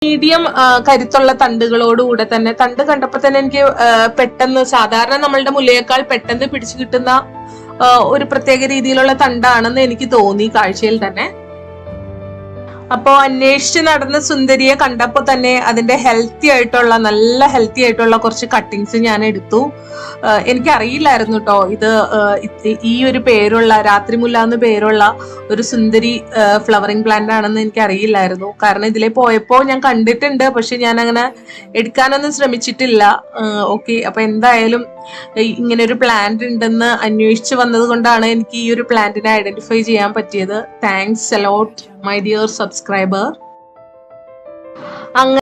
medium കരുത്തുള്ള തണ്ടുകളോടുകൂടെ തന്നെ തണ്ട് കണ്ടപ്പോ തന്നെ എനിക്ക് ആ, പെട്ടെന്ന് സാധാരണ നമ്മളുടെ മുലയേക്കാൾ പെട്ടെന്ന് പിടിച്ചു കിട്ടുന്ന ആ, ഒരു പ്രത്യേക രീതിയിലുള്ള തണ്ടാണെന്ന് എനിക്ക് തോന്നി കാഴ്ചയിൽ തന്നെ അപ്പോ അന്വേഷിച്ച് നടന്ന സുന്ദരിയെ കണ്ടപ്പോ തന്നെ അതിന്റെ ഹെൽത്തി ആയിട്ടുള്ള നല്ല ഹെൽത്തി ആയിട്ടുള്ള കുറച്ച് കട്ടിങ്സ് ഞാൻ എടുത്തു ആഹ് എനിക്കറിയില്ലായിരുന്നു കേട്ടോ ഇത് ആഹ് ഇത് ഈ ഒരു പേരുള്ള രാത്രിമുല്ല എന്ന് പേരുള്ള ഒരു സുന്ദരി ഫ്ലവറിംഗ് പ്ലാന്റ് ആണെന്ന് എനിക്ക് അറിയില്ലായിരുന്നു കാരണം ഇതിലെ പോയപ്പോ ഞാൻ കണ്ടിട്ടുണ്ട് പക്ഷെ ഞാൻ അങ്ങനെ എടുക്കാനൊന്നും ശ്രമിച്ചിട്ടില്ല ഓക്കെ അപ്പൊ എന്തായാലും ഈ ഇങ്ങനെ ഒരു പ്ലാന്റ് ഉണ്ടെന്ന് അന്വേഷിച്ച് വന്നത് കൊണ്ടാണ് എനിക്ക് ഈ ഒരു പ്ലാന്റിനെ ഐഡന്റിഫൈ ചെയ്യാൻ പറ്റിയത് thanks a lot my dear subscriber അങ്ങനെ